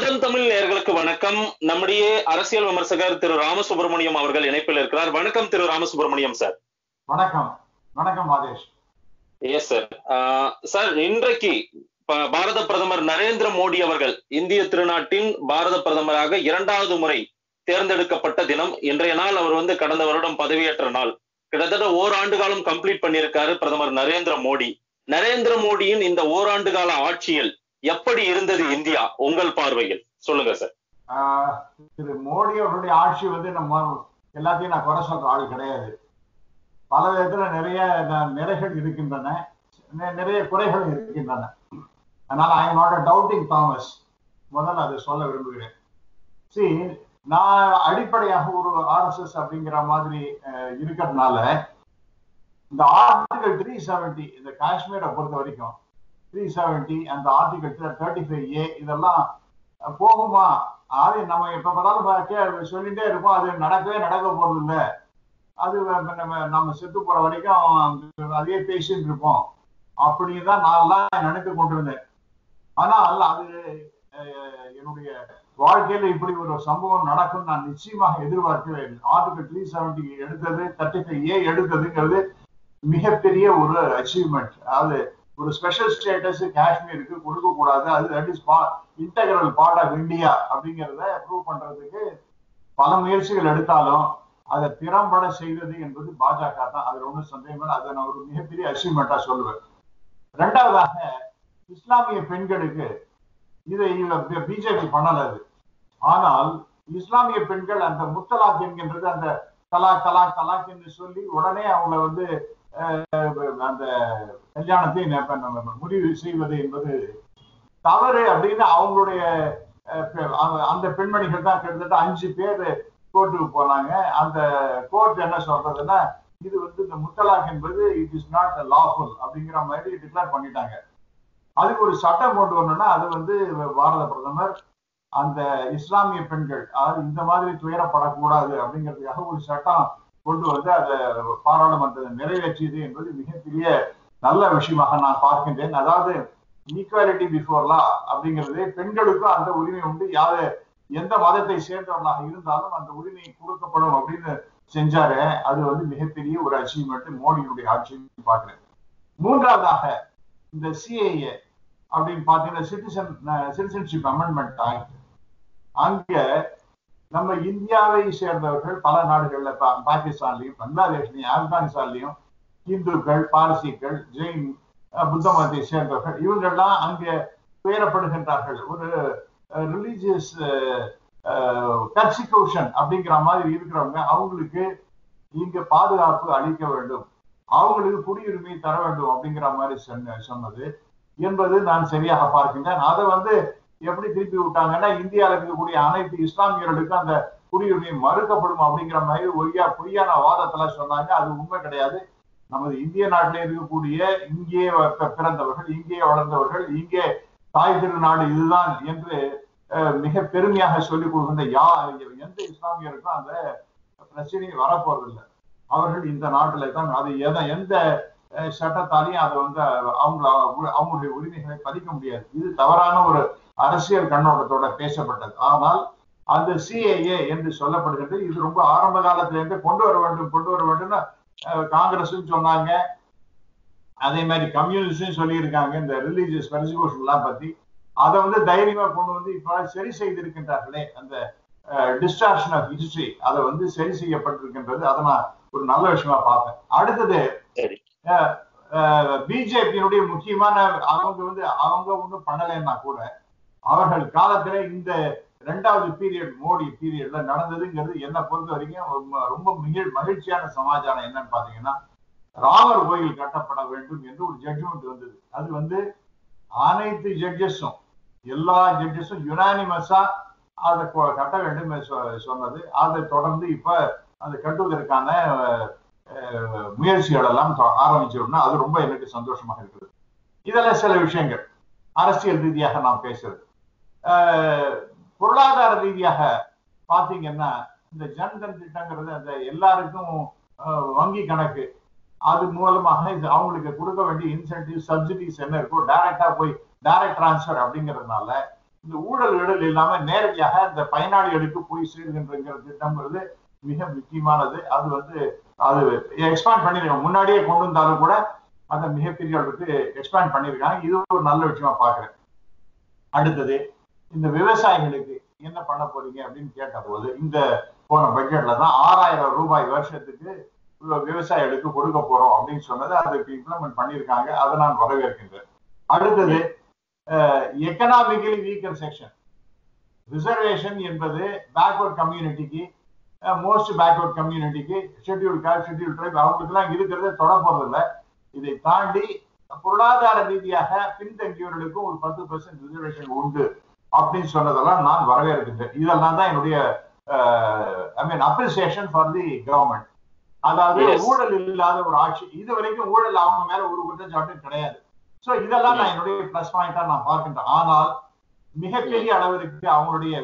ஆதன் தமிழ் நேயர்களுக்கு வணக்கம் நம்முடைய அரசியல் விமர்சகர் திரு ராமசுப்ரமணியம் அவர்கள் இணைப்பில் இருக்கிறார் வணக்கம் திரு ராமசுப்ரமணியம் சார் வணக்கம் வணக்கம் மாதேஷ் எஸ் சார் சார் இன்றைக்கு ப- பாரத பிரதமர் நரேந்திர மோடி அவர்கள் இந்திய திருநாட்டின் பாரத பிரதமராக இரண்டாவது முறை தேர்ந்தெடுக்கப்பட்ட தினம் இன்றைய நாள் அவர் வந்து கடந்த வருடம் பதவியேற்ற நாள் கிட்டத்தட்ட ஓராண்டு காலம் கம்ப்ளீட் பண்ணியிருக்காரு பிரதமர் நரேந்திர மோடி நரேந்திர மோடியின் இந்த ஓராண்டு கால ஆட்சியில் எப்படி இருந்தது இந்தியா உங்கள் பார்வையில் சொல்லுங்க சார் ஆஹ் திரு மோடி அவருடைய ஆட்சி வந்து நம்ம எல்லாத்தையும் நான் குறை சொல்ற ஆள் கிடையாது பல விதத்துல நிறைய ந- நிறைகள் இருக்கின்றன நி- நிறைய குறைகள் இருக்கின்றன அதனால I am not doubting Thomas முதல்ல அதை சொல்ல விரும்புகிறேன் சி நான் அடிப்படையாக ஒரு ஆர்எஸ்எஸ் அப்படிங்கிற மாதிரி அஹ், இருக்கிறதுனால இந்த ஆர்டிகல் த்ரீ செவன்டி இந்த காஷ்மீரை பொறுத்த வரைக்கும் த்ரீ செவன்டி அந்த ஆர்டிகல் தேர்ட்டி ஃபைவ் ஏ இதெல்லாம் அஹ், போகுமா அது நம்ம எப்ப பார்த்தாலும் பா- கே- சொல்லிட்டே இருப்போம் அது நடக்கவே நடக்க போறது இல்ல அது வ- நம்ம நம்ம செத்து போற வரைக்கும் அதே பேசிட்டு இருப்போம் அப்படின்னு தான் நான் எல்லாம் நினைத்து கொண்டிருந்தேன் ஆனால் அது அஹ், என்னுடைய வாழ்க்கையில இப்படி ஒரு சம்பவம் நடக்கும் நான் நிச்சயமாக எதிர்பார்க்கவே இல்லை ஆர்டிகல் த்ரீ செவன்டி எடுத்தது தேர்ட்டி ஃபைவ் ஏ எடுத்ததுங்கிறது மிகப்பெரிய ஒரு அச்சீவ்மெண்ட் அதாவது ஒரு ஸ்பெஷல் ஸ்டேட்டஸ் காஷ்மீருக்கு கொடுக்க கூடாது அது that is integral part of India அப்படிங்கிறத ப்ரூவ் பண்றதுக்கு பல முயற்சிகள் எடுத்தாலும் அதை திறம்பட செய்தது என்பது பாஜக தான் அதுல ஒன்றும் சந்தேகம் இல்லை அதை நான் ஒரு மிகப்பெரிய அச்சீவ்மெண்டா சொல்லுவேன் ரெண்டாவதாக இஸ்லாமிய பெண்களுக்கு இதை பிஜேபி பண்ணல அது ஆனால் இஸ்லாமிய பெண்கள் அந்த முத்தலாக் என்கின்றது அந்த தலாக் தலாக் தலாக் என்று சொல்லி உடனே அவங்கள வந்து அஹ், அந்த கல்யாணத்தை ந- நம்ம முடிவு செய்வது என்பது தவறு அப்படின்னு அவங்களுடைய அஹ், பெ- அந்த- அந்த பெண்மணிகள் தான் கிட்டத்தட்ட அஞ்சு பேர் கோர்ட்டுக்கு போனாங்க அந்த கோர்ட் என்ன சொல்றதுன்னா இது வந்து இந்த முத்தலாக் என்பது இட் இஸ் நாட் லாஃபுல் அப்படிங்கிற மாதிரி டிக்ளேர் பண்ணிட்டாங்க அதுக்கு ஒரு சட்டம் கொண்டு வரணும்னா அது வந்து பாரத பிரதமர் அந்த இஸ்லாமிய பெண்கள் அதாவது இந்த மாதிரி துயரப்படக்கூடாது அப்படிங்கிறதுக்காக ஒரு சட்டம் கொண்டு வந்து அதை பாராளுமன்றத்தில் நிறைவேற்றியது என்பது மிகப்பெரிய நல்ல விஷயமாக நான் பார்க்கின்றேன் அதாவது ஈக்குவாலிட்டி பிஃபோர் லா அப்படிங்கிறது பெண்களுக்கும் அந்த உரிமை உண்டு யாரு எந்த மதத்தை சேர்ந்தவர்களாக இருந்தாலும் அந்த உரிமை கொடுக்கப்படும் அப்படின்னு செஞ்சாரு அது வந்து மிகப்பெரிய ஒரு அச்சீவ்மெண்ட் மோடியினுடைய ஆட்சின்னு பார்க்கிறேன் மூன்றாவதாக இந்த சிஏஏ அப்படின்னு பாத்தீங்கன்னா சிட்டிசன் சிட்டிசன்ஷிப் அமெண்ட்மெண்ட் ஆக்ட் அங்க நம்ம இந்தியாவை சேர்ந்தவர்கள் பல நாடுகள்ல பா- பாகிஸ்தான்லயும் பங்களாதேஷ்லயும் ஆப்கானிஸ்தான்லயும் இந்துக்கள் பாரசீக்கள் ஜெயின் அஹ், புத்த மதத்தை சேர்ந்தவர்கள் இவங்கெல்லாம் அங்க துயரப்படுகின்றார்கள் ஒரு ரிலீஜியஸ் பர்சிகூஷன் அப்படிங்கிற மாதிரி இருக்கிறவங்க அவங்களுக்கு இங்க பாதுகாப்பு அளிக்க வேண்டும் அவங்களுக்கு குடியுரிமை தர வேண்டும் அப்படிங்கிற மாதிரி சொன்ன சொன்னது என்பது நான் சரியாக பார்க்கின்றேன் அதை வந்து எப்படி திருப்பி விட்டாங்கன்னா இந்தியாவில் இருக்கக்கூடிய அனைத்து இஸ்லாமியர்களுக்கும் அந்த குடியுரிமை மறுக்கப்படும் அப்படிங்கிற மாதிரி ஒய்யா பொய்யான வாதத்துல சொன்னாங்க அது உண்மை கிடையாது நமது இந்திய நாட்டில் இருக்கக்கூடிய இங்கே வ- பிறந்தவர்கள் இங்கே வளர்ந்தவர்கள் இங்கே தாய் திருநாடு இதுதான் என்று அஹ், மிக பெருமையாக சொல்லிக் கொடுக்கின்ற யா எந்த இஸ்லாமியருக்கும் அந்த பிரச்சனை வரப்போறதில்லை அவர்கள் இந்த நாட்டில தான் அது எத- எந்த அஹ், சட்டத்தாலையும் அதை வந்து அவங்கள அவங்களுடைய உரிமைகளை பறிக்க முடியாது இது தவறான ஒரு அரசியல் கண்ணோட்டத்தோட பேசப்பட்டது ஆனால் அந்த சிஏஏ என்று சொல்லப்படுகிறது இது ரொம்ப ஆரம்ப காலத்துல இருந்து கொண்டு வர வேண்டும் கொண்டு வர வேண்டும்னு அஹ், காங்கிரஸும் சொன்னாங்க அதே மாதிரி கம்யூனிஸ்டும் சொல்லியிருக்காங்க இந்த ரிலீஜியஸ் பெர்சிகூஷன் எல்லாம் பத்தி அதை வந்து தைரியமா கொண்டு வந்து இப்ப சரி செய்திருக்கின்றார்களே அந்த டிஸ்ட்ராக்ஷன் ஆஃப் ஹிஸ்டரி அதை வந்து சரி செய்யப்பட்டிருக்கின்றது அதை நான் ஒரு நல்ல விஷயமா பார்ப்பேன் அடுத்தது சரி. பிஜேபியினுடைய முக்கியமான அவங்க வந்து அவங்க ஒன்றும் பண்ணலைன்னா கூட அவர்கள் காலத்துல இந்த ரெண்டாவது பீரியட் மோடி பீரியட்ல நடந்ததுங்கிறது என்ன பொறுத்த வரைக்கும் ரொம்ப- ரொம்ப மிக மகிழ்ச்சியான சமாச்சாரம் என்னன்னு பாத்தீங்கன்னா ராமர் கோயில் கட்டப்பட வேண்டும் என்று ஒரு ஜட்ஜ்மெண்ட் வந்தது அது வந்து அனைத்து ஜட்ஜஸும் எல்லா ஜட்ஜஸும் யுனானிமஸா அதை கொ- கட்ட வேண்டும் என்று சொ- சொன்னது அதை தொடர்ந்து இப்ப அதை கட்டுவதற்கான அஹ், அஹ், முயற்சிகள் எல்லாம் தொ- ஆரம்பிச்சிரும்னா அது ரொம்ப எனக்கு சந்தோஷமாக இருக்குது இதெல்லாம் சில விஷயங்கள் அரசியல் ரீதியாக நாம் பேசுறது அஹ், பொருளாதார ரீதியாக பாத்தீங்கன்னா இந்த ஜன்தன் திட்டங்கிறது அந்த எல்லாருக்கும் அஹ், வங்கி கணக்கு அது மூலமாக இது அவங்களுக்கு கொடுக்க வேண்டிய இன்சென்டிவ் சப்சிடிஸ் என்ன இருக்கோ டைரக்டா போய் டைரக்ட் டிரான்ஸ்ஃபர் அப்படிங்கிறதுனால இந்த ஊழல் இடல் இல்லாம நேரடியாக இந்த பயனாளிகளுக்கு போய் சேருகின்றங்கிற திட்டம்ங்கிறது மிக முக்கியமானது அது வந்து அது எக்ஸ்பேண்ட் பண்ணிருக்காங்க முன்னாடியே கொண்டு வந்தாலும் கூட அதை மிகப்பெரிய அளவுக்கு எக்ஸ்பேண்ட் பண்ணிருக்காங்க இது ஒரு நல்ல விஷயமா பாக்குறேன் அடுத்தது இந்த விவசாயிகளுக்கு என்ன பண்ண போறீங்க அப்படின்னு கேட்ட போது இந்த போன பட்ஜெட்ல தான் ஆறாயிரம் ரூபாய் வருஷத்துக்கு விவசாயிகளுக்கு கொடுக்க போறோம் அப்படின்னு சொன்னது அதுக்கு இம்ப்ளிமெண்ட் பண்ணியிருக்காங்க அதை நான் வரவேற்கின்றேன் அடுத்தது எக்கனாமிக்கலி வீக்கர் செக்ஷன் ரிசர்வேஷன் என்பது பேக்வர்ட் கம்யூனிட்டிக்கு மோஸ்ட் பேக்வர்ட் கம்யூனிட்டிக்கு ஷெட்யூல் காஸ்ட் ஷெட்யூல் ட்ரைப் அவங்களுக்குலாம் இருக்கிறத தொட போறதில்ல இதை தாண்டி பொருளாதார ரீதியாக பின்தங்கியவர்களுக்கும் ஒரு பத்து பெர்சன்ட் ரிசர்வேஷன் உண்டு அப்படின்னு சொன்னதெல்லாம் நான் வரவேற்கின்றேன் இதெல்லாம் தான் என்னுடைய I mean appreciation for the government அதாவது ஊழல் இல்லாத ஒரு ஆட்சி இது வரைக்கும் ஊழல் அவங்க மேல ஒரு குற்றச்சாட்டும் கிடையாது சோ இதெல்லாம் நான் என்னுடைய பிளஸ் பாயிண்டா நான் பார்க்கின்றேன் ஆனால் மிகப்பெரிய அளவிற்கு அவங்களுடைய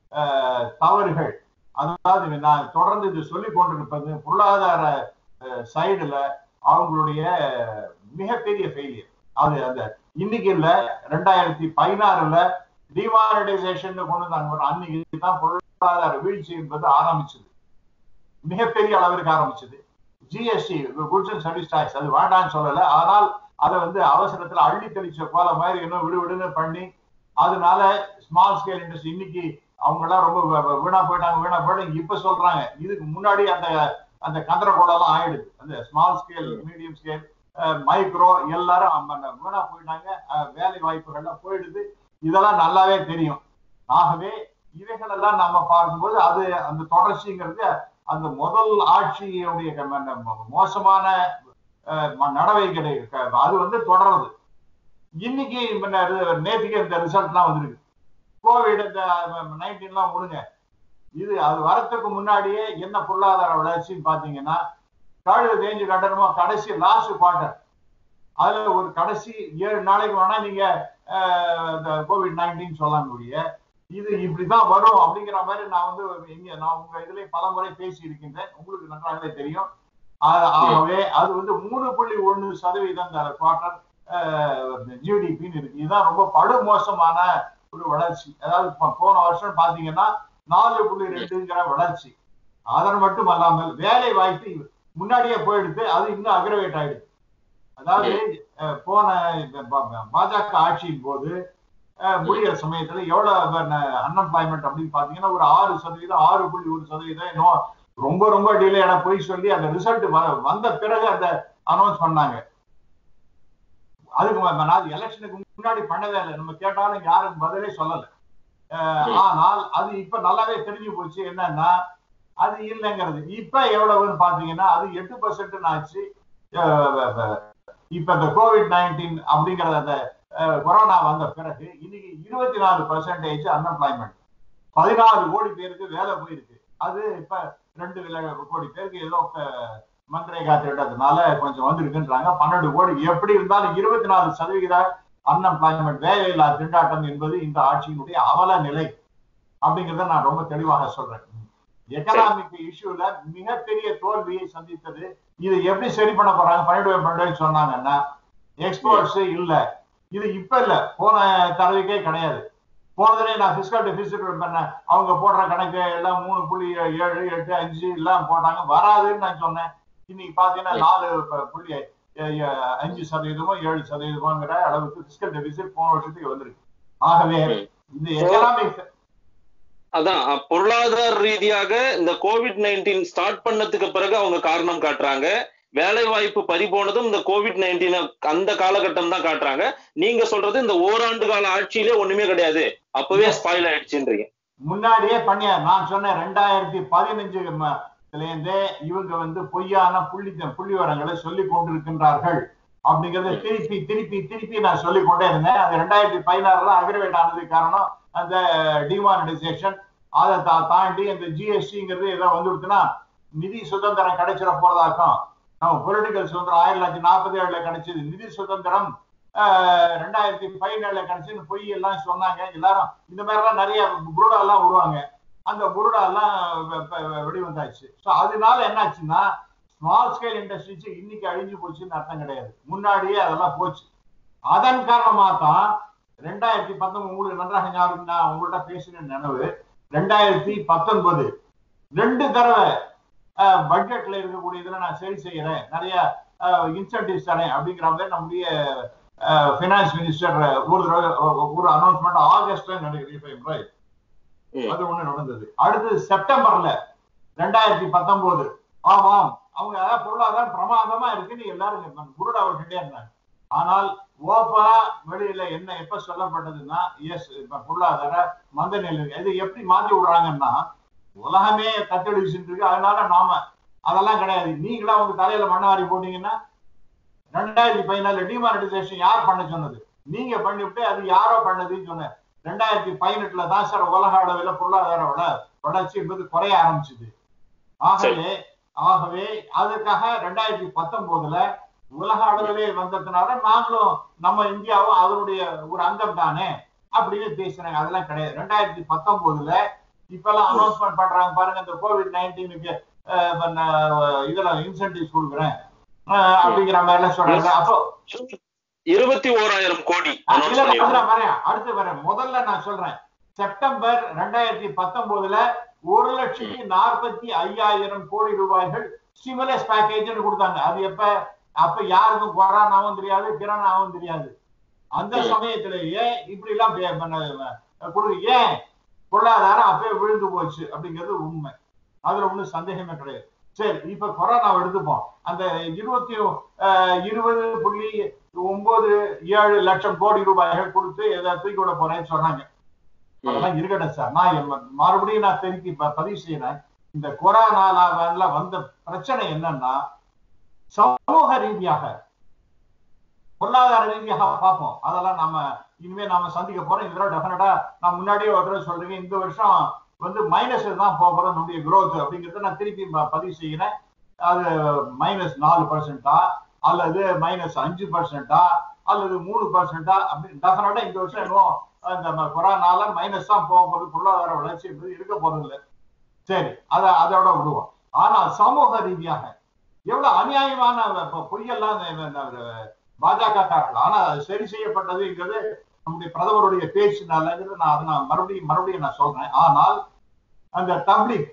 தவறுகள் அதாவது நான் தொடர்ந்து இது சொல்லிக் கொண்டிருப்பது பொருளாதார சைடுல அவங்களுடைய மிகப்பெரிய ஃபெயிலியர் அது அந்த இன்னைக்கு இல்ல ரெண்டாயிரத்தி பதினாறுல டிமானிட்டைசேஷன் கொண்டு வந்தாங்க அன்னைக்கு தான் பொருளாதார வீழ்ச்சி என்பது ஆரம்பிச்சது மிகப்பெரிய அளவிற்கு ஆரம்பிச்சது GST goods and service tax அது வேண்டாம்னு சொல்லல ஆனால் அதை வந்து அவசரத்துல அள்ளி தெளிச்ச போல மாதிரி இன்னும் விடு விடுன்னு பண்ணி அதனால ஸ்மால் ஸ்கேல் இண்டஸ்ட்ரி இன்னைக்கு அவங்க எல்லாம் ரொம்ப வீணா போயிட்டாங்க வீணா போயிட்டாங்க இப்ப சொல்றாங்க இதுக்கு முன்னாடி அந்த அந்த கந்தரகோடெல்லாம் ஆயிடுது அந்த small scale medium scale micro எல்லாரும் வீணா போயிட்டாங்க வேலை வாய்ப்புகள்லாம் போயிடுது இதெல்லாம் நல்லாவே தெரியும் ஆகவே இவைகளெல்லாம் நம்ம பார்க்கும்போது அது அந்த தொடர்ச்சிங்கிறது அந்த முதல் ஆட்சியுடைய மோசமான நடவடிக்கை அது வந்து தொடர்றது இன்னைக்கு நேற்றுக்கு இந்த ரிசல்ட்லாம் வந்திருக்கு கோவிட் இந்த நைன்டீன்லாம் விடுங்க இது அது வரத்துக்கு முன்னாடியே என்ன பொருளாதார வளர்ச்சின்னு பாத்தீங்கன்னா கழுவு தேஞ்சு கட்டணமோ கடைசி லாஸ்ட் குவார்டர் அதுல ஒரு கடைசி ஏழு நாளைக்கு வேணா நீங்க இந்த கோவிட் நைன்டீன் சொல்லலாம் முடிய இது இப்படிதான் வரும் அப்படிங்கிற மாதிரி நான் வந்து இங்க நான் உங்க இதுல பல முறை பேசி இருக்கின்றேன் உங்களுக்கு நன்றாகவே தெரியும் ஆகவே அது வந்து மூணு புள்ளி ஒண்ணு சதவீதம் இந்த குவார்டர் ஜிடிபின்னு இருக்கு இதுதான் ரொம்ப படுமோசமான ஒரு வளர்ச்சி அதாவது போன வருஷம் பாத்தீங்கன்னா நாலு புள்ளி ரெண்டுங்கிற வளர்ச்சி அதன் மட்டும் அல்லாமல் வேலை வாய்ப்பு முன்னாடியே போயிடுது அது இன்னும் அக்ரவேட் ஆயிடுது அதாவது போன பாஜக ஆட்சியின் போது முடிகிற சமயத்துல எவ்வளவு அன்எம்ப்ளாய்மெண்ட் அப்படின்னு பாத்தீங்கன்னா ஒரு ஆறு சதவீதம் ஆறு புள்ளி ஒரு சதவீதம் இன்னும் ரொம்ப ரொம்ப டிலேட போய் சொல்லி அந்த ரிசல்ட் வந்த பிறகு அந்த அனௌன்ஸ் பண்ணாங்க அதுக்கு நான் எலெக்ஷனுக்கு முன்னாடி பண்ணவே இல்லை நம்ம கேட்டாலும் யாரும் பதிலே சொல்லல ஆனால் அது இப்ப நல்லாவே தெரிஞ்சு போச்சு என்னன்னா அது இல்லைங்கிறது இப்ப எவ்வளவுன்னு பாத்தீங்கன்னா அது எட்டு பர்சன்ட் ஆச்சு இப்ப இந்த கோவிட் நைன்டீன் அப்படிங்கிற அந்த கொரோனா வந்த பிறகு இன்னைக்கு இருபத்தி நாலு பர்சன்டேஜ் அன்எம்ப்ளாய்மெண்ட் பதினாறு கோடி பேருக்கு வேலை போயிருக்கு அது இப்ப ரெண்டு கோடி பேருக்கு ஏதோ மந்திரேகா திட்டத்தினால கொஞ்சம் வந்திருக்குன்றாங்க பன்னெண்டு கோடி எப்படி இருந்தாலும் இருபத்தி நாலு சதவிகித அன்எம்ப்ளாய்மெண்ட் வேலையில்லா திண்டாட்டம் என்பது இந்த ஆட்சியினுடைய அவல நிலை அப்படிங்கிறத நான் ரொம்ப தெளிவாக சொல்றேன் எக்கனாமிக் இஷ்யூல மிகப்பெரிய தோல்வியை சந்தித்தது இது எப்படி சரி பண்ண போறாங்க பன்னெண்டு பன்னெண்டு சொன்னாங்கன்னா எக்ஸ்போர்ட்ஸ் இல்ல இது இப்ப இல்ல போன தடவைக்கே கிடையாது போன தடவை நான் பிசிக்கல் டெபிசிட் பண்ணேன் அவங்க போடுற கணக்கு எல்லாம் மூணு புள்ளி ஏழு எட்டு அஞ்சு எல்லாம் போட்டாங்க வராதுன்னு நான் சொன்னேன் இன்னைக்கு பாத்தீங்கன்னா நாலு புள்ளி அஞ்சு சதவீதமோ ஏழு சதவீதமோங்கிற அளவுக்கு பிசிக்கல் டெபிசிட் போன வருஷத்துக்கு வந்திருக்கு ஆகவே இந்த எக்கனாமிக் அதான் பொருளாதார ரீதியாக இந்த கோவிட் நைன்டீன் ஸ்டார்ட் பண்ணதுக்கு பிறகு அவங்க காரணம் காட்டுறாங்க வேலை வாய்ப்பு பறிபோனதும் இந்த கோவிட் நைன்டீன் அந்த காலகட்டம் தான் காட்டுறாங்க நீங்க சொல்றது இந்த ஓராண்டு கால ஆட்சியிலே ஒண்ணுமே கிடையாது அப்பவே ஸ்பாயில் ஆயிடுச்சுன்றீங்க முன்னாடியே பண்ணியா நான் சொன்னேன் ரெண்டாயிரத்தி பதினஞ்சு இருந்தே இவங்க வந்து பொய்யான புள்ளி புள்ளி வரங்களை சொல்லி கொண்டிருக்கின்றார்கள் அப்படிங்கறத திருப்பி திருப்பி திருப்பி நான் சொல்லி கொண்டே இருந்தேன் அது ரெண்டாயிரத்தி பதினாறுல அக்ரவேட் ஆனதுக்கு காரணம் அந்த டிமானிட்டைசேஷன் அதை தா தாண்டி அந்த ஜிஎஸ்டிங்கிறது ஏதோ வந்துடுச்சுன்னா நிதி சுதந்திரம் கிடைச்சிட போறதாக்கும் நம்ம பொலிட்டிக்கல் சுதந்திரம் ஆயிரத்தி தொள்ளாயிரத்தி நாற்பத்தி ஏழுல கிடைச்சது நிதி சுதந்திரம் ரெண்டாயிரத்தி பதினேழுல கிடைச்சுன்னு பொய் எல்லாம் சொன்னாங்க எல்லாரும் இந்த மாதிரி எல்லாம் நிறைய புருடா எல்லாம் விடுவாங்க அந்த புருடா எல்லாம் வெளிவந்தாச்சு ஸோ அதனால என்னாச்சுன்னா ஸ்மால் ஸ்கேல் இண்டஸ்ட்ரீஸ் இன்னைக்கு அழிஞ்சு போச்சுன்னு அர்த்தம் கிடையாது முன்னாடியே அதெல்லாம் போச்சு அதன் காரணமா தான் ரெண்டாயிரத்தி பத்தொன்பது உங்களுக்கு நன்றாக ஞாபகம் நான் உங்கள்ட்ட பேசின நினைவு ரெண்டாயிரத்தி பத்தொன்பது ரெண்டு தடவை பட்ஜெட்ல இருக்கக்கூடிய இதுல நான் சரி செய்யறேன் நிறைய இன்சென்டிவ்ஸ் தரேன் அப்படிங்கிற மாதிரி நம்முடைய பினான்ஸ் மினிஸ்டர் ஒரு தடவை ஒரு அனௌன்ஸ்மெண்ட் ஆகஸ்ட்ல நினைக்கிறேன் ம். அது ஒண்ணு நடந்தது அடுத்தது செப்டம்பர்ல ரெண்டாயிரத்தி பத்தொன்பது ஆமாம் அவங்க பொருளாதாரம் பிரமாதமா இருக்குன்னு எல்லாரும் குருடா விட்டுட்டே இருந்தாங்க ஆனால் ஓப்பா வெளியில என்ன எப்ப சொல்லப்பட்டதுன்னா எஸ் இப்ப பொருளாதார மந்த நிலை இருக்கு. இது எப்படி மாத்தி விடுறாங்கன்னா உலகமே தத்தளிச்சுட்டு இருக்கு அதனால நாம அதெல்லாம் கிடையாது நீங்களா உங்க தலையில மண்ணாரி போட்டீங்கன்னா ரெண்டாயிரத்தி பதினாலு டிமானிட்டைசேஷன் யார் பண்ண சொன்னது நீங்க பண்ணிவிட்டு அது யாரோ பண்ணதுன்னு சொன்ன ரெண்டாயிரத்தி பதினெட்டுல தான் சார் உலக அளவில் பொருளாதார வள வளர்ச்சி என்பது குறைய ஆரம்பிச்சது ஆகவே ஆகவே அதுக்காக ரெண்டாயிரத்தி பத்தொன்பதுல உலக அளவிலே வந்ததுனால நாங்களும் நம்ம இந்தியாவும் அதனுடைய ஒரு அங்கம் தானே அப்படின்னு பேசுறாங்க அதெல்லாம் கிடையாது ரெண்டாயிரத்தி பத்தொன்பதுல இப்பெல்லாம் அனௌன்ஸ்மெண்ட் பண்றாங்க பாருங்க இந்த கோவிட் நைன்டீனுக்கு இதுல இன்சென்டிவ்ஸ் கொடுக்குறேன் அஹ், அப்படிங்கிற மாதிரி எல்லாம் சொல்றாங்க அப்போ இருபத்தி ஓராயிரம் கோடி ஆ, announce இல்ல, இல்ல, பண்ணிருக்காங்க. அதுல வரேன் அடுத்து வரேன் முதல்ல நான் சொல்றேன் செப்டம்பர் ரெண்டாயிரத்தி பத்தொன்பதுல ஒரு லட்சத்தி நாற்பத்தி ஐயாயிரம் கோடி ரூபாய்கள் ஸ்டிமுலஸ் பேக்கேஜ் கொடுத்தாங்க அது எப்ப அப்ப யாருக்கும் கொரோனாவும் தெரியாது கிரணாவும் தெரியாது அந்த ம். சமயத்திலேயே இப்படி எல்லாம் பே- பண்ண- கொடுக்கு ஏன் பொருளாதாரம் அப்பவே விழுந்து போச்சு அப்படிங்கிறது உண்மை அதுல ஒண்ணும் சந்தேகமே கிடையாது சரி இப்ப கொரோனா எடுத்துப்போம் அந்த இருபத்தி அஹ், இருபது புள்ளி ஒன்பது ஏழு லட்சம் கோடி ரூபாய்கள் கொடுத்து எதை தூக்கி விட போறேன்னு சொன்னாங்க ம். அதெல்லாம் இருக்கட்டும் சார் நான் எம் மறுபடியும் நான் திருப்பி ப- பதிவு செய்யறேன் இந்த கொரோனால வந்த பிரச்சனை என்னன்னா சமூக ரீதியாக பொருளாதார ரீதியாக பார்ப்போம் அதெல்லாம் நாம இனிமே நாம சந்திக்க போறோம் இதெல்லாம் டெஃபினட்டா நான் முன்னாடியே ஒரு தடவை சொல்றேன் இந்த வருஷம் வந்து மைனஸ் தான் போக போறோம் நம்முடைய growth அப்படிங்கறத நான் திருப்பி ப- பதிவு செய்யறேன் அது மைனஸ் நாலு பர்சன்டா அல்லது மைனஸ் அஞ்சு பர்சன்டா அல்லது மூணு பர்சன்டா அப்படி டெஃபினட்டா இந்த வருஷம் இன்னும் அந்த கொரோனால மைனஸ் தான் போக போகுது பொருளாதார வளர்ச்சி என்பது இருக்க போறது இல்லை சரி அத அதோட விடுவோம் ஆனா சமூக ரீதியாக எவ்வளவு அநியாயமான பொ- பொய்யெல்லாம் இந்த- இந்த- இந்த பாஜக காரர்கள் ஆனா அது சரி செய்யப்பட்டதுங்கிறது நம்முடைய பிரதமருடைய பேச்சுனாலங்கிறது நான் அதை நான் மறுபடியும் மறுபடியும் நான் சொல்றேன் ஆனால் அந்த தப்லிக்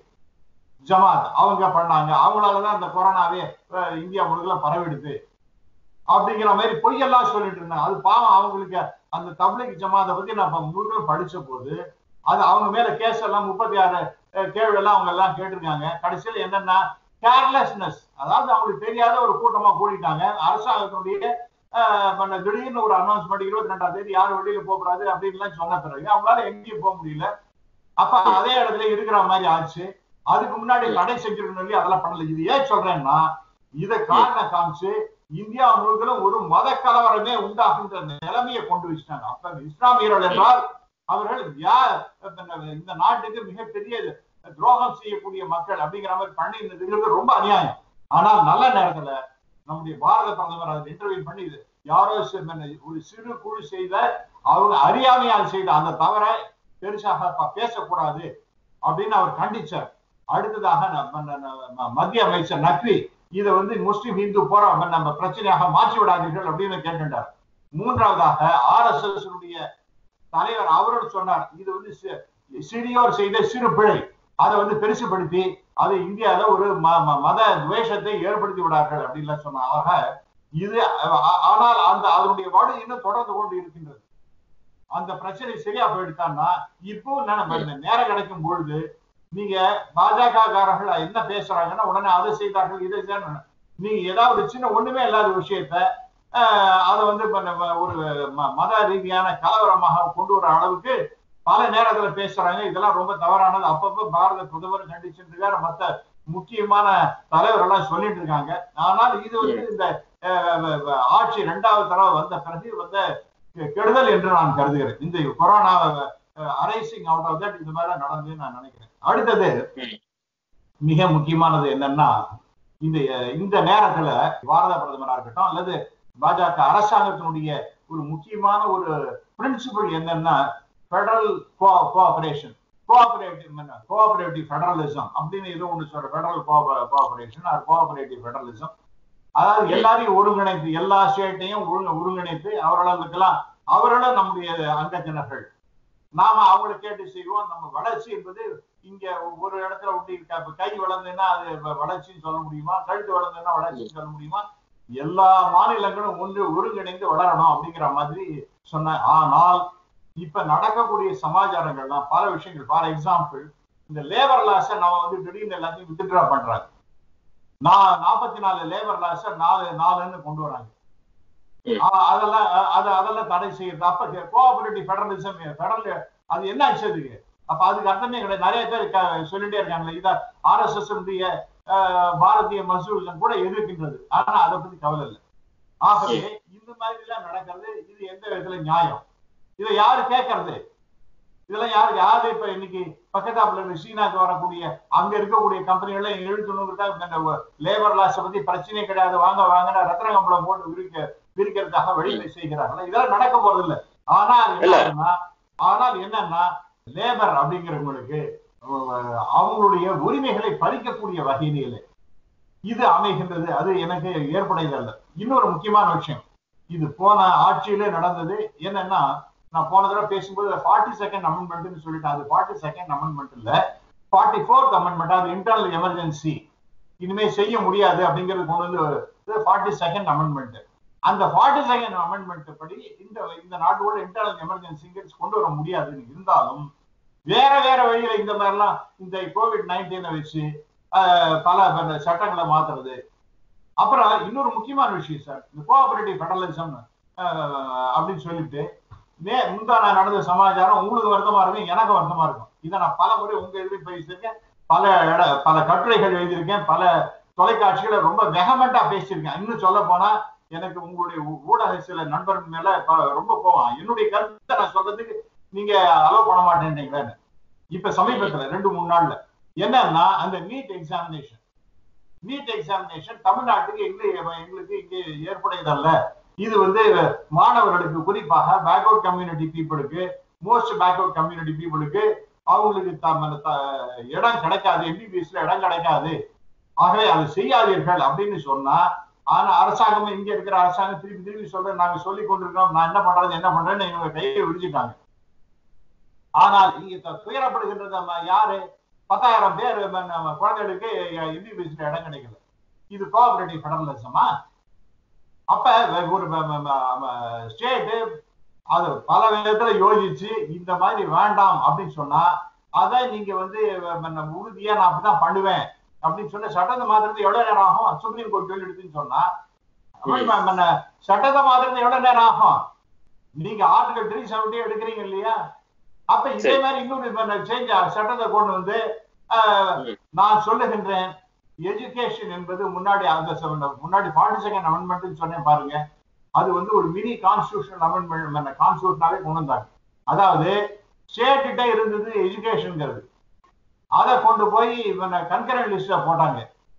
ஜமாத் அவங்க பண்ணாங்க அவங்களாலதான் அந்த கொரோனாவே அஹ், இந்தியா முழுக்க பரவிடுது அப்படிங்கிற மாதிரி பொய்யெல்லாம் சொல்லிட்டு இருந்தாங்க அது பாவம் அவங்களுக்கு அந்த தப்லிக் ஜமாத்தை பத்தி நான் இப்ப முழுக்க படிச்ச போது அது அவங்க மேல கேஸ் எல்லாம் முப்பத்தி ஆறு கேள்வி எல்லாம் அவங்க எல்லாம் கேட்டிருக்காங்க கடைசியில் என்னன்னா கேர்லெஸ்னஸ் அதாவது அவங்களுக்கு தெரியாத ஒரு கூட்டமா கூடிட்டாங்க அரசாங்கத்தினுடைய அஹ், பண்ண திடீர்னு ஒரு அனௌன்ஸ்மெண்ட் இருபத்தி ரெண்டாம் தேதி யாரும் வெளியில போக கூடாது அப்படின்லாம் சொன்ன பிறகு அவங்களால எங்கேயும் போக முடியல அப்ப அதே இடத்துல இருக்கிற மாதிரி ஆச்சு அதுக்கு முன்னாடி தடை செஞ்சிருக்கணும் சொல்லி அதெல்லாம் பண்ணல இது ஏன் சொல்றேன்னா இதை காரணம் காமிச்சு இந்தியா முழுக்க ஒரு மத கலவரமே உண்டாகுன்ற நிலைமையை கொண்டு வச்சுட்டாங்க அப்ப இஸ்லாமியர்கள் என்றால் அவர்கள் யார் இந்த நாட்டுக்கு மிகப்பெரிய துரோகம் செய்யக்கூடிய மக்கள் அப்படிங்கிற மாதிரி பண்ணி இருந்ததுங்கிறது ரொம்ப அநியாயம் ஆனால் நல்ல நேரத்துல நம்முடைய பாரத பிரதமர் அதை இன்டர்வியூ பண்ணி இது யாரோ சி- ஒரு சிறு குழு செய்த அவங்க அறியாமையால் செய்த அந்த தவறை பெருசாக ப- பேசக்கூடாது அப்படின்னு அவர் கண்டிச்சார் அடுத்ததாக நம்ம- நம்ம- நம்ம மத்திய அமைச்சர் நக்வி இதை வந்து முஸ்லிம் இந்து போரா நம்ம பிரச்சனையாக மாற்றி விடாதீர்கள் அப்படின்னு கேட்டுட்டார் மூன்றாவதாக ஆர் எஸ் எஸ் தலைவர் அவரும் சொன்னார் இது வந்து சி- சிறியோர் செய்த சிறு பிழை அதை வந்து பெருசுபடுத்தி அது இந்தியால ஒரு ம- ம- மத துவேஷத்தை ஏற்படுத்தி விடார்கள் அப்படின்னு சொன்னார் ஆக இது அ- அ- ஆனால் அந்த அதனுடைய வடு இன்னும் தொடர்ந்து கொண்டு இருக்கின்றது அந்த பிரச்சனை சரியா போயிடுத்தான்னா இப்போ நம்ம இந்த நேரம் கிடைக்கும் பொழுது நீங்க பாஜக காரர்கள் என்ன பேசுறாங்கன்னா உடனே அதை செய்தார்கள் இதை செய்தார்கள். நீங்க ஏதாவது சின்ன ஒண்ணுமே இல்லாத விஷயத்த ஆஹ், அதை வந்து இப்ப நம்ம ஒரு ம- மத ரீதியான கலவரமாக கொண்டு வர அளவுக்கு பல நேரத்துல பேசுறாங்க இதெல்லாம் ரொம்ப தவறானது அப்பப்ப பாரத பிரதமர் கண்டிச்சுட்டு இருக்காரு மத்த முக்கியமான தலைவர் எல்லாம் சொல்லிட்டு இருக்காங்க ஆனால் இது வந்து இந்த ஆஹ், ஆட்சி இரண்டாவது தடவை வந்த பிறகு வந்த கெடுதல் என்று நான் கருதுகிறேன் இந்த corona arising out of that இந்த மாதிரி நடந்து நான் நினைக்கிறேன் அடுத்தது ம். மிக முக்கியமானது என்னன்னா இந்த இந்த நேரத்துல பாரத பிரதமரா இருக்கட்டும் அல்லது பாஜக அரசாங்கத்தினுடைய ஒரு முக்கியமான ஒரு பிரின்சிபல் என்னன்னா federal cooperation cooperative cooperative federalism அப்படின்னு ஏதோ ஒன்று சொல்ற federal cooperation or cooperative federalism அதாவது எல்லாரையும் ஒருங்கிணைத்து எல்லா ஸ்டேட்டையும் ஒருங்க ஒருங்கிணைத்து அவர்களுக்கெல்லாம் அவர்களும் நம்முடைய அங்கத்தினர்கள் நாம அவங்களை கேட்டு செய்வோம் நம்ம வளர்ச்சி என்பது இங்க ஒரு இடத்துல ஒட்டி இருக்கா இப்ப கை வளர்ந்ததுன்னா அது வ- வளர்ச்சின்னு சொல்ல முடியுமா கழுத்து வளர்ந்ததுன்னா வளர்ச்சின்னு சொல்ல முடியுமா எல்லா மாநிலங்களும் ஒன்று ஒருங்கிணைந்து வளரணும் அப்படிங்கிற மாதிரி சொன்ன ஆனால் இப்ப நடக்கக்கூடிய சமாச்சாரங்கள்லாம் பல விஷயங்கள் ஃபார் எக்ஸாம்பிள் இந்த லேபர் லாஸ நம்ம வந்து திடீர்னு எல்லாத்தையும் வித்ட்ரா பண்றாங்க நான் நாற்பத்தி நாலு லேபர் லாஸ நாலு நாலுன்னு கொண்டு வராங்க ம். ஆ- அதெல்லாம் அ- அது அதெல்லாம் தடை செய்யறது அப்ப கோஆபரேட்டிவ் ஃபெடரலிசம் ஃபெடரல் அது என்ன ஆச்சு அதுக்கு அப்ப அதுக்கு அர்த்தமே கிடையாது நிறைய பேர் க- சொல்லிட்டே இருக்காங்களே இத ஆர்எஸ்எஸ் பாரதிய மசூல் கூட எதிர்க்கின்றது ஆனா அதை பத்தி கவலை இல்லை ஆகவே இந்த மாதிரி எல்லாம் நடக்கிறது இது எந்த விதத்துல நியாயம் இதை யாரு கேட்கறது இதெல்லாம் யாரு யாரு இப்ப இன்னைக்கு பக்கத்தாப்புல இருந்து சீனாக்கு வரக்கூடிய அங்க இருக்கக்கூடிய கம்பெனிகள் எழுத்தணுங்கிறதா லேபர் லாஸ் பத்தி பிரச்சனையே கிடையாது வாங்க வாங்கினா ரத்ன கம்பளம் போட்டு விரிக்க விரிக்கிறதுக்காக வழிவகை செய்கிறார்கள் இதெல்லாம் நடக்க போறது இல்ல ஆனால் இல்ல. என்னன்னா ஆனால் என்னன்னா லேபர் அப்படிங்கிறவங்களுக்கு அஹ், அவங்களுடைய உரிமைகளை பறிக்கக்கூடிய வகையிலே இது அமைகின்றது அது எனக்கு ஏற்புடையதல்ல இன்னொரு முக்கியமான விஷயம் இது போன ஆட்சியிலே நடந்தது என்னன்னா நான் போன தடவை பேசும்போது ஃபார்ட்டி செகண்ட் அமெண்ட்மெண்ட்னு சொல்லிட்டேன் அது ஃபார்ட்டி செகண்ட் அமெண்ட்மெண்ட் இல்ல ஃபார்ட்டி ஃபோர்த் அமெண்ட்மெண்ட் அது இன்டர்னல் எமர்ஜென்சி இனிமே செய்ய முடியாது அப்படிங்கிறது கொண்டு வந்து ஃபார்ட்டி செகண்ட் அமெண்ட்மெண்ட் அந்த ஃபார்ட்டி செகண்ட் அமெண்ட்மெண்ட் படி இந்த இந்த நாட்டோட இன்டர்னல் எமர்ஜென்சிங்கிறது கொண்டு வர முடியாதுன்னு இருந்தாலும் வேற வேற வழியில இந்த மாதிரிலாம் இந்த கோவிட் நைன்டீனை வச்சு ஆஹ், பல பல சட்டங்களை மாத்துறது அப்புறம் இன்னொரு முக்கியமான விஷயம் சார் இந்த கோஆபரேட்டிவ் ஃபெடரலிசம் அப்படின்னு சொல்லிட்டு மே முந்தான நடந்த சமாச்சாரம் உங்களுக்கு வருத்தமா இருக்கும் எனக்கு வருத்தமா இருக்கும் இதை நான் பல முறை உங்க எதிர்ப்பு பேசியிருக்கேன் பல இட பல கட்டுரைகள் எழுதியிருக்கேன் பல தொலைக்காட்சிகளை ரொம்ப வெகமெண்டா பேசியிருக்கேன் இன்னும் சொல்ல போனா எனக்கு உங்களுடைய ஊ- ஊடக சில நண்பர்கள் மேல ப- ரொம்ப கோவம் என்னுடைய கருத்தை நான் சொல்றதுக்கு நீங்க அலோவ் பண்ண மாட்டேன்றீங்களேன்னு இப்ப சமீபத்துல ரெண்டு மூணு நாள்ல என்னன்னா அந்த நீட் எக்ஸாமினேஷன் நீட் எக்ஸாமினேஷன் தமிழ்நாட்டுக்கு எங்களுக்கு எங்களுக்கு இங்கே ஏற்புடையதல்ல இது வந்து மாணவர்களுக்கு குறிப்பாக பேக்அவுட் கம்யூனிட்டி பீப்புளுக்கு மோஸ்ட் பேக்அவுட் கம்யூனிட்டி பீப்புளுக்கு அவங்களுக்கு த- த- இடம் கிடைக்காது எம்பிபிஎஸ்ல இடம் கிடைக்காது ஆகவே அதை செய்யாதீர்கள் அப்படின்னு சொன்னா ஆனா அரசாங்கம் இங்க இருக்கிற அரசாங்கம் திருப்பி திருப்பி சொல்ற நாங்க சொல்லி கொண்டிருக்கோம் நான் என்ன பண்றது என்ன பண்றேன்னு எங்க கையை விரிச்சுட்டாங்க ஆனால் இங்க த- துயரப்படுகின்றது நம்ம யாரு பத்தாயிரம் பேர் ம- நம்ம குழந்தைகளுக்கு எம்பிபிஎஸ்ல இடம் கிடைக்கல இது கோஆபரேட்டிவ் ஃபெடரலிசமா அப்ப ஒரு ஸ்டேட் அது பல விதத்துல யோசிச்சு இந்த மாதிரி வேண்டாம் அப்படின்னு சொன்னா அதை நீங்க வந்து ம- நம்ம உறுதியா நான் அப்படிதான் பண்ணுவேன் அப்படின்னு சொன்ன சட்டத்தை மாத்திரத்து எவ்வளவு நேரம் ஆகும் சுப்ரீம் கோர்ட் சொல்லிடுதுன்னு சொன்னா அப்படி ம- ம- சட்டத்தை மாத்திரத்து எவ்வளவு நேரம் ஆகும் நீங்க ஆர்டிகல் த்ரீ செவன்டி எடுக்கிறீங்க இல்லையா அப்ப இதே சரி. மாதிரி இன்னொரு சேஞ்ச் சட்டத்தை கொண்டு வந்து ஆஹ், ம். நான் சொல்லுகின்றேன் எஜுகேஷன் என்பது முன்னாடி அந்த செவன் முன்னாடி ஃபார்ட்டி செகண்ட் அமெண்ட்மெண்ட் சொன்னேன் பாருங்க அது வந்து ஒரு மினி கான்ஸ்டியூஷனல் அமெண்ட்மெண்ட் கான்ஸ்டியூஷனாவே கொண்டு வந்தாங்க அதாவது ஸ்டேட் கிட்ட இருந்தது எஜுகேஷன்ங்கிறது அதை கொண்டு போய் இவனை கன்கரண்ட் லிஸ்ட்ல போட்டாங்க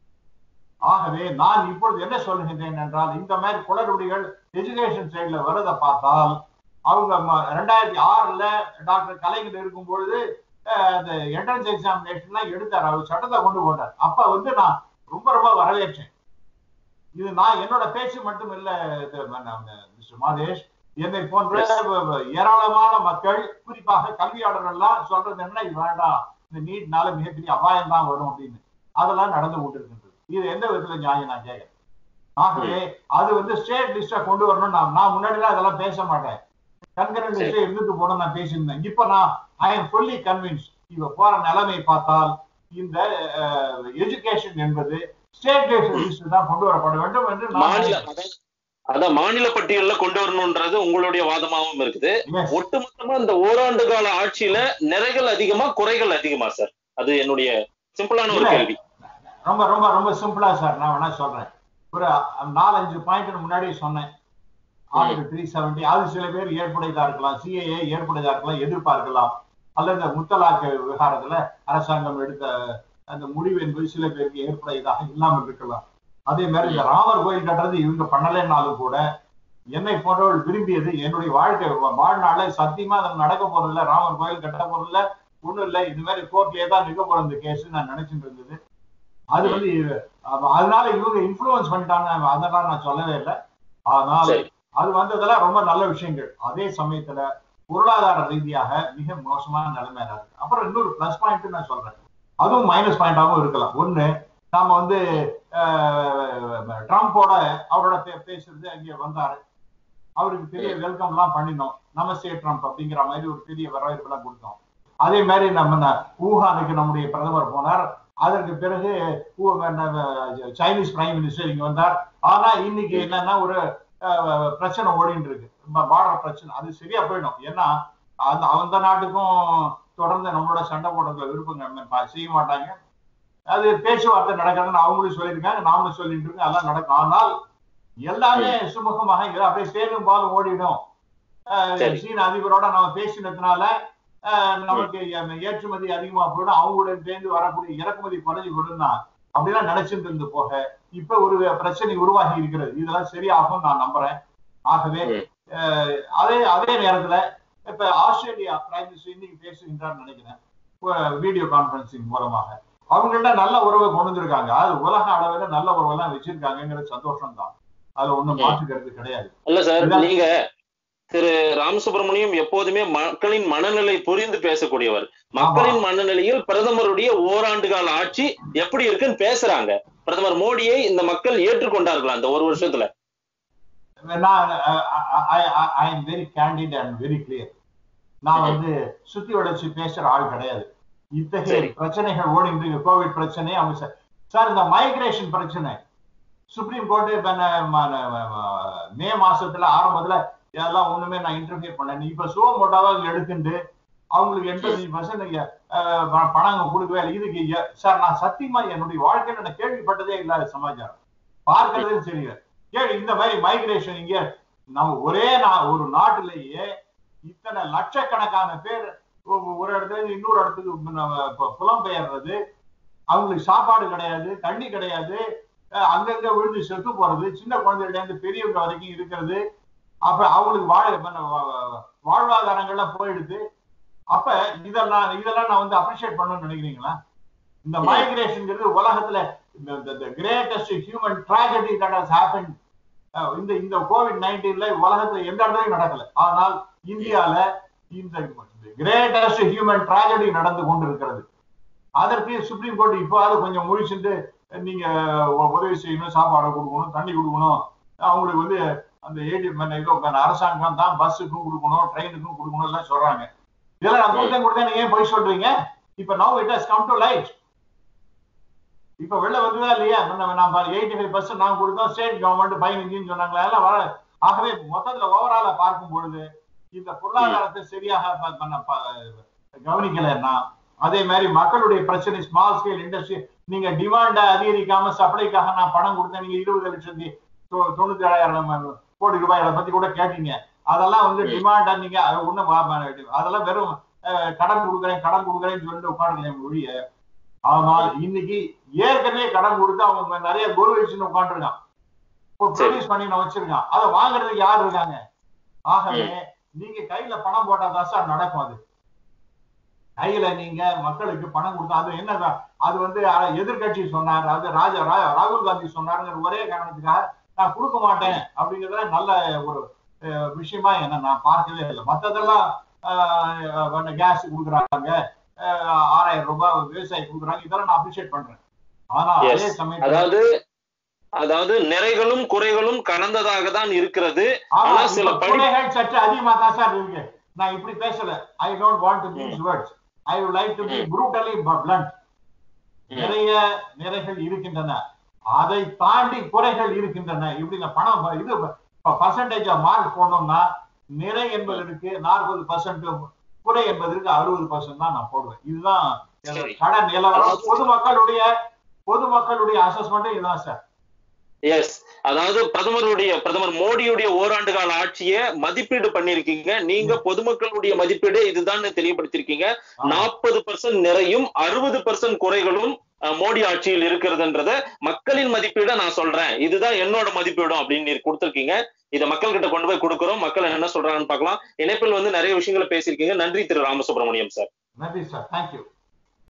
ஆகவே நான் இப்பொழுது என்ன சொல்லுகின்றேன் என்றால் இந்த மாதிரி குளறுபடிகள் எஜுகேஷன் சைடுல வரதை பார்த்தால் அவங்க ம- ரெண்டாயிரத்தி ஆறுல டாக்டர் கலைஞர் இருக்கும் பொழுது அஹ், அந்த என்ட்ரன்ஸ் எக்ஸாமினேஷன்லாம் எடுத்தார் அவர் சட்டத்தை கொண்டு போட்டார் அப்ப வந்து நான் ரொம்ப ரொம்ப வரவேற்றேன் இது நான் என்னோட பேச்சு மட்டும் இல்ல இது ம- நம்ம மிஸ்டர் மாதேஷ் என்னை போன்ற ஏராளமான மக்கள் குறிப்பாக கல்வியாளர்கள் எல்லாம் சொல்றது என்ன இது வேண்டாம் இந்த நீட்னால மிகப்பெரிய அபாயம் தான் வரும் அப்படின்னு அதெல்லாம் நடந்து கொண்டிருக்கின்றது இது எந்த விதத்துல நியாயம் நான் கேட்கிறேன் ஆகவே அது வந்து ஸ்டேட் லிஸ்டா கொண்டு வரணும் நான் நான் முன்னாடி அதெல்லாம் பேச மாட்டேன் கன்கரண்ட் லிஸ்ட் இருந்துட்டு போன நான் பேசியிருந்தேன் இப்ப நான் ஐ எம் ஃபுல்லி கன்வின்ஸ் இவ போற நிலைமை பார்த்தால் இந்த எஜுகேஷன் என்பது ஸ்டேட் லிஸ்ட் தான் கொண்டு வரப்பட வேண்டும் என்று நான் மாநில நினைக்கிறேன். அதான் அதான் மாநில பட்டியல்ல கொண்டு வரணும்ன்றது உங்களுடைய வாதமாகவும் இருக்குது Yes. ஒட்டுமொத்தமா இந்த ஓராண்டு கால ஆட்சியில நிறைகள் அதிகமா குறைகள் அதிகமா சார் அது என்னுடைய சிம்பிளான ஒரு இல்ல. கேள்வி ரொம்ப ரொம்ப ரொம்ப சிம்பிளா சார் நான் வேணா சொல்றேன் ஒரு நாலஞ்சு பாயிண்ட் முன்னாடியே சொன்னேன் ஆர்டிகல் த்ரீ செவன்டி அது சில பேர் ஏற்புடையதா இருக்கலாம் சிஏஏ ஏற்புடையதா இருக்கலாம் எதிர்பார்க்கலாம் அல்லது இந்த முத்தலாக்கு விவகாரத்துல அரசாங்கம் எடுத்த அந்த முடிவு என்பது சில பேருக்கு ஏற்புடையதாக இல்லாமல் இருக்கலாம் அதே மாதிரி இந்த ராமர் கோயில் கட்டுறது இவங்க பண்ணலைன்னாலும் கூட என்னை போன்றவர்கள் விரும்பியது என்னுடைய வாழ்க்கை வா- வாழ்நாள்ல சத்தியமா அது நடக்க போறதில்ல ராமர் கோயில் கட்ட போறதில்ல ஒண்ணும் இல்ல இது மாதிரி கோர்ட்லயே தான் நிக்க போற இந்த கேஸ் நான் நினைச்சிட்டு இருந்தது அது வந்து அப்ப அதனால இவங்க இன்ஃபுளுன்ஸ் பண்ணிட்டாங்க அதெல்லாம் நான் சொல்லவே இல்லை ஆனால் சரி அது வந்ததெல்லாம் ரொம்ப நல்ல விஷயங்கள் அதே சமயத்துல பொருளாதார ரீதியாக மிக மோசமான நிலைமையில இருக்கு அப்புறம் இன்னொரு பிளஸ் பாயிண்ட் நான் சொல்றேன் அதுவும் மைனஸ் பாயிண்டாகவும் இருக்கலாம் ஒண்ணு நாம வந்து அஹ், ட்ரம்ப்போட அவரோட பே- பேசுறது அங்கே வந்தாரு அவருக்கு பெரிய வெல்கம் எல்லாம் பண்ணினோம் நமஸ்தே ட்ரம்ப் அப்படிங்கிற மாதிரி ஒரு பெரிய வரவேற்பு எல்லாம் கொடுத்தோம் அதே மாதிரி நம்ம ந- ஊஹானுக்கு நம்முடைய பிரதமர் போனார் அதற்கு பிறகு ஊ- ந- சைனீஸ் பிரைம் மினிஸ்டர் இங்க வந்தார் ஆனா இன்னைக்கு என்னன்னா ஒரு அஹ், பிரச்சனை ஓடிட்டு இருக்கு பார்டர் பிரச்சனை அது சரியா போயிடும் ஏன்னா அந்த அந்த நாட்டுக்கும் தொடர்ந்து நம்மளோட சண்டை போடுறதுல விருப்பம் நம்ம ப- செய்ய மாட்டாங்க அது பேச்சுவார்த்தை நடக்கிறதுன்னு அவங்களும் சொல்லியிருக்காங்க நாமளும் சொல்லிட்டு இருக்கோம் அதெல்லாம் நடக்கும் ஆனால் எல்லாமே சுமூகமாக இங்க அப்படியே சேரும் பாலும் ஓடிடும் அஹ், சரி. சீன அதிபரோட நம்ம பேசினதுனால அஹ், நமக்கு ஏ- ஏற்றுமதி அதிகமா போயிடும் அவங்களுடன் சேர்ந்து வரக்கூடிய இறக்குமதி குறைஞ்சு போயிடும் அப்படிலாம் நினைச்சிட்டு இருந்து போக இப்ப ஒரு பிரச்சனை உருவாகி இருக்கிறது இதெல்லாம் சரியாகும் நான் நம்புறேன் ஆகவே ம். அஹ், அதே அதே நேரத்துல இப்ப ஆஸ்திரேலியா பிரைம் மினிஸ்டர் இன்னைக்கு பேசுகின்றார் நினைக்கிறேன் வீடியோ கான்பரன்சிங் மூலமாக அவங்கள்ட்ட நல்ல உறவை கொண்டு வந்திருக்காங்க அது உலக அளவுல நல்ல உறவெல்லாம் வச்சிருக்காங்கிறது சந்தோஷம் தான் அதுல ஒண்ணும் ம். மாற்றுக்கிறது கிடையாது இல்ல சார் இதான். நீங்க திரு ராமசுப்ரமணியம் எப்போதுமே மக்களின் மனநிலை புரிந்து பேசக்கூடியவர் மக்களின் மனநிலையில் பிரதமருடைய ஓராண்டு கால ஆட்சி எப்படி இருக்குன்னு பேசுறாங்க பிரதமர் மோடியை இந்த மக்கள் ஏற்றுக்கொண்டார்களா அந்த ஒரு வருஷத்துல நான் I am very candid and very clear நான் வந்து சுத்தி உடைச்சு பேசுற ஆள் கிடையாது இத்தகைய சரி. பிரச்சனைகள் ஓடிட்டு இருக்கு கோவிட் பிரச்சனை அவங்க சார் சார் இந்த மைக்ரேஷன் பிரச்சனை சுப்ரீம் கோர்ட்டு இப்ப ந- ம- ந- ம- மே மாசத்துல ஆரம்பத்துல இதெல்லாம் ஒண்ணுமே நான் இன்டர்ஃபியர் பண்ணேன் இப்ப சுவ மோட்டாவா எடுத்துட்டு அவங்களுக்கு எண்பத்தஞ்சு பர்சன்ட் பணம் அங்க கொடுக்கவே இல்லை இதுக்கு எ- சார் நான் சத்தியமா என்னுடைய வாழ்க்கையில நான் கேள்விப்பட்டதே இல்லாத சமாச்சாரம் பார்க்கறதே தெரியல கேள்வி இந்த மாதிரி மைக்ரேஷன் இங்க நம்ம ஒரே நா- ஒரு நாட்டிலேயே இத்தனை லட்சக்கணக்கான பேர் ஒ- ஒரு இடத்துல இருந்து இன்னொரு இடத்துக்கு நம்ம பு- புலம்பெயர்றது அவங்களுக்கு சாப்பாடு கிடையாது தண்ணி கிடையாது அஹ் அங்கங்க விழுந்து செத்து போறது சின்ன குழந்தைகிட்ட இருந்து பெரியவங்க வரைக்கும் இருக்கிறது அப்ப அவங்களுக்கு வாழ வ- வ- வாழ்வாதாரங்கள்லாம் போயிடுது அப்ப இதெல்லாம் இதெல்லாம் நான் வந்து அப்ரிஷியேட் பண்ணணும்னு நினைக்கிறீங்களா இந்த ம். மைக்ரேஷன்ங்கிறது உலகத்துல இந்த greatest human tragedy that has happened அஹ் இந்த இந்த கோவிட் நைன்டீன்ல உலகத்துல எந்த இடத்துலயும் நடக்கல ஆனால் இந்தியால இந்த கிரேட்டஸ்ட் ஹியூமன் tragedy நடந்து கொண்டிருக்கிறது அதற்கு சுப்ரீம் கோர்ட் இப்போது கொஞ்சம் முழிச்சுட்டு நீங்க உ- உதவி செய்யணும் சாப்பாடு கொடுக்கணும் தண்ணி கொடுக்கணும் அவங்களுக்கு வந்து அந்த ஏடி இதோ அரசாங்கம் தான் பஸ்ஸுக்கும் கொடுக்கணும் ட்ரெயினுக்கும் கொடுக்கணும் எல்லாம் சொல்றாங்க இதெல்லாம் நான் கொடுத்தேன் கொடுத்தேன் நீங்க ஏன் போய் சொல்றீங்க இப்ப now it has come to light இப்ப வெளில வந்துதா இல்லையா நம்ம எயிட்டி ஃபைவ் பர்சன்ட் நாங்க கொடுத்தோம் ஸ்டேட் கவர்மெண்ட் பதினஞ்சுன்னு சொன்னாங்களா எல்லாம் வர ஆகவே மொத்தத்துல ஓவரால பார்க்கும் பொழுது இந்த பொருளாதாரத்தை சரியாக ப- பண்ண ப- கவனிக்கலைன்னா அதே மாதிரி மக்களுடைய பிரச்சனை ஸ்மால் ஸ்கேல் இண்டஸ்ட்ரி நீங்க டிமாண்ட அதிகரிக்காம சப்ளைக்காக நான் பணம் கொடுத்தேன் நீங்க இருபது லட்சத்தி தொ- தொண்ணூத்தி ஏழாயிரம் கோடி ரூபாய் அதை பத்தி கூட கேட்டீங்க அதெல்லாம் வந்து ம். டிமாண்டா நீங்க அது ஒண்ணும் வா- வா- அதெல்லாம் வெறும் அஹ், கடன் கொடுக்குறேன் கடன் கொடுக்குறேன்னு சொல்லிட்டு உட்காந்துருக்கேன் ஒழிய ஆனால் இன்னைக்கு ஏற்கனவே கடன் கொடுத்து அவங்க நிறைய குரு வச்சுன்னு உட்காந்துருக்கான் இப்போ சரி. ப்ரொடியூஸ் பண்ணி நான் வச்சிருக்கான் அதை வாங்குறதுக்கு யார் இருக்காங்க ஆகவே நீங்க கையில பணம் போட்டாதான் சார் நடக்கும் அது கையில நீங்க மக்களுக்கு பணம் கொடுத்தா அது என்ன அது வந்து எதிர்கட்சி சொன்னார் அது ராஜா ரா- ராகுல் காந்தி சொன்னாருங்கிற ஒரே காரணத்துக்காக நான் கொடுக்க மாட்டேன் அப்படிங்கறதுல நல்ல ஒரு அஹ், விஷயமா என்ன நான் பார்க்கவே இல்லை மத்ததெல்லாம் கேஸ் கொடுக்குறாங்க அஹ், ஆறாயிரம் ரூபாய் விவசாயி கொடுக்குறாங்க இதெல்லாம் நான் அப்ரிஷியேட் பண்றேன் ஆனா Yes. அதே சமயத்துல அதாவது அதாவது நிறைகளும் குறைகளும் கலந்ததாக தான் இருக்கிறது ஆமா, ஆனா சில இப்ப படி- குறைகள் சற்று அதிகமா தான் சார் இருக்கு நான் இப்படி பேசல I don't want to use words I would like to be ம். brutally blunt ம். நிறைய நிறைகள் இருக்கின்றன அதை தாண்டி குறைகள் இருக்கின்றன இப்படி இந்த பணம் ப- இது பர்சன்டேஜ் மார்க் போடணும்னா நிறை என்பதற்கு நாற்பது பர்சன்ட் குறை என்பதற்கு அறுபது பர்சன்ட் தான் நான் போடுவேன் இதுதான் என்னோட சரி. கடன் நிலவரம் அதாவது- பொதுமக்களுடைய பொதுமக்களுடைய அசஸ்மெண்ட் இதுதான் சார் எஸ் அதாவது பிரதமருடைய பிரதமர் மோடியுடைய ஓராண்டு கால ஆட்சியை மதிப்பீடு பண்ணிருக்கீங்க நீங்க பொதுமக்களுடைய மதிப்பீடு இதுதான் தெளிவுபடுத்திருக்கீங்க நாற்பது பர்சன்ட் நிறையும் அறுபது பர்சன்ட் குறைகளும் அஹ், மோடி ஆட்சியில் இருக்கிறதுன்றத மக்களின் மதிப்பீட நான் சொல்றேன் இதுதான் என்னோட மதிப்பீடும் அப்படின்னு நீங்க கொடுத்திருக்கீங்க இதை மக்கள் கிட்ட கொண்டு போய் கொடுக்குறோம் மக்கள் என்ன சொல்றாங்கன்னு பார்க்கலாம் இணைப்பில் வந்து நிறைய விஷயங்களை பேசியிருக்கீங்க நன்றி திரு ராமசுப்ரமணியம் சார் நன்றி சார் தேங்க்யூ